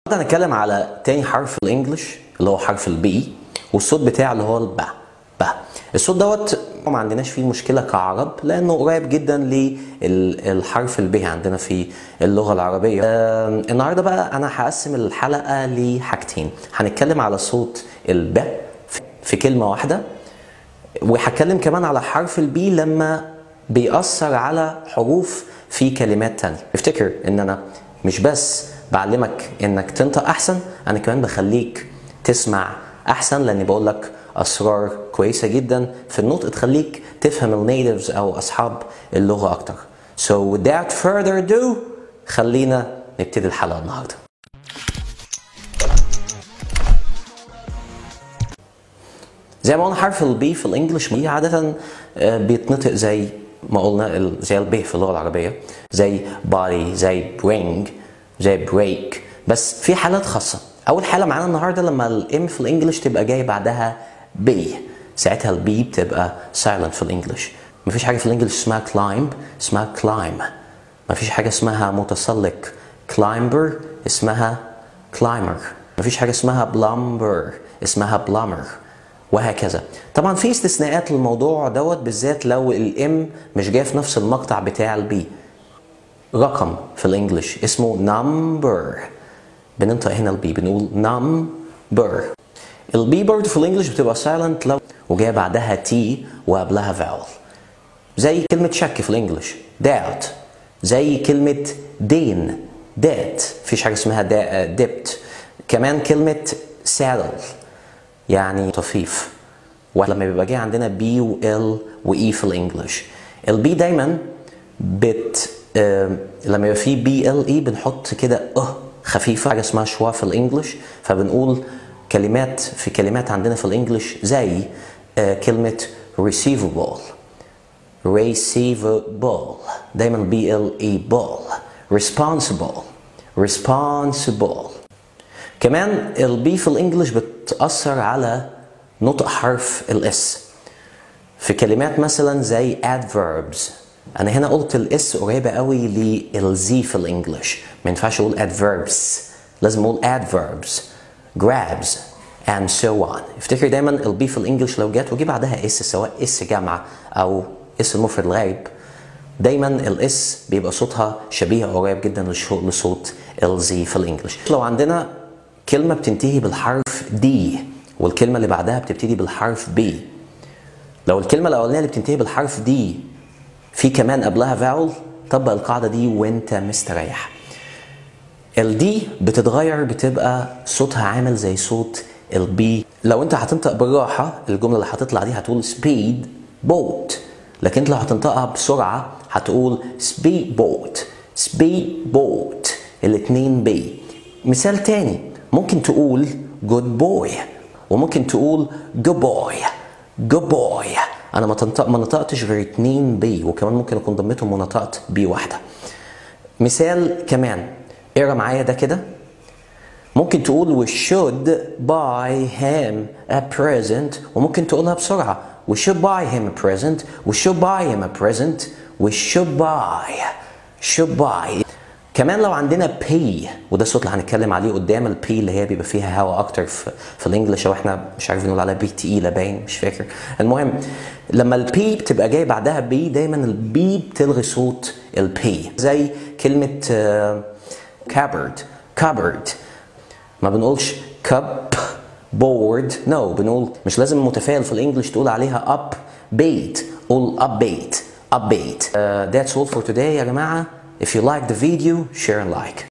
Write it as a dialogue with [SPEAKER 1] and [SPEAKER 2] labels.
[SPEAKER 1] هنتكلم على تاني حرف الانجليش اللي هو حرف البي والصوت بتاعه اللي هو الب ب الصوت دوت ما عندناش فيه مشكله كعرب لانه قريب جدا للحرف البي عندنا في اللغه العربيه آه النهارده بقى انا هقسم الحلقه لحاجتين هنتكلم على صوت الب في كلمه واحده وهتكلم كمان على حرف البي لما بيأثر على حروف في كلمات تانية افتكر ان انا مش بس بعلمك انك تنطق احسن انا كمان بخليك تسمع احسن لاني بقول لك اسرار كويسه جدا في النطق تخليك تفهم النيتيفز او اصحاب اللغه اكتر so without further ado خلينا نبتدي الحلقه النهارده زي ما قلنا حرف البي في الانجليش عاده بيتنطق زي ما قلنا زي البي في اللغه العربيه زي body زي bring زي break بس في حالات خاصه اول حاله معانا النهارده لما الام في الانجليش تبقى جاي بعدها بي ساعتها البي بتبقى silent في الانجليش مفيش حاجه في الانجليش اسمها climb اسمها climb مفيش حاجه اسمها متسلق climber اسمها climber مفيش حاجه اسمها plumber اسمها plumber وهكذا طبعا في استثناءات للموضوع دوت بالذات لو الام مش جايه في نفس المقطع بتاع البي رقم في الانجليش اسمه number بننطق هنا البي بنقول number البي برضه في الانجليش بتبقى silent لو وجايه بعدها تي وقبلها vowel زي كلمة شك في الانجليش doubt زي كلمة دين debt مفيش حاجة اسمها debt كمان كلمة saddle يعني طفيف ولما بيبقى جاي عندنا بي وال واي في الانجليش البي دايما بت آه لما يبقى في بي ال اي بنحط كده اه خفيفه حاجه اسمها شوا في الانجليش فبنقول كلمات في كلمات عندنا في الانجليش زي آه كلمه receivable receivable دايما بي ال اي بول responsible responsible كمان البي في الانجليش بتأثر على نطق حرف الاس في كلمات مثلا زي adverbs انا هنا قلت الاس قريبه قوي للزي في الانجليش ما ينفعش اقول adverbs لازم اقول adverbs grabs and so on افتكر دايما البي في الانجليش لو جت وجي بعدها اس سواء اس جامعه او اس المفرد الغايب دايما الاس بيبقى صوتها شبيه قريب جدا لصوت الزي في الانجليش لو عندنا كلمه بتنتهي بالحرف دي والكلمه اللي بعدها بتبتدي بالحرف بي لو الكلمه الاولانيه اللي بتنتهي بالحرف دي في كمان قبلها فاول طبق القاعده دي وانت مستريح الدي بتتغير بتبقى صوتها عامل زي صوت البي لو انت هتنطق بالراحه الجمله اللي هتطلع دي هتقول سبيد بوت لكن انت لو هتنطقها بسرعه هتقول سبيد بوت سبيد بوت الاتنين بي مثال تاني ممكن تقول good boy وممكن تقول good boy good boy انا ما تنطق ما نطقتش غير اتنين بي وكمان ممكن اكون ضمتهم ونطقت بي واحده مثال كمان اقرا معايا ده كده ممكن تقول we should buy him a present وممكن تقولها بسرعه we should buy him a present we should buy him a present we should buy should buy كمان لو عندنا بي وده الصوت اللي هنتكلم عليه قدام البي اللي هي بيبقى فيها هواء اكتر في, في الانجليش او احنا مش عارفين نقول عليها بي تقيله باين مش فاكر المهم لما البي بتبقى جاي بعدها بي دايما البي بتلغي صوت البي زي كلمه كابرد كابرد ما بنقولش كاب بورد نو no, بنقول مش لازم متفائل في الانجليش تقول عليها اب بيت قول اب بيت اب بيت that's all for today يا جماعه If you like the video, share and like.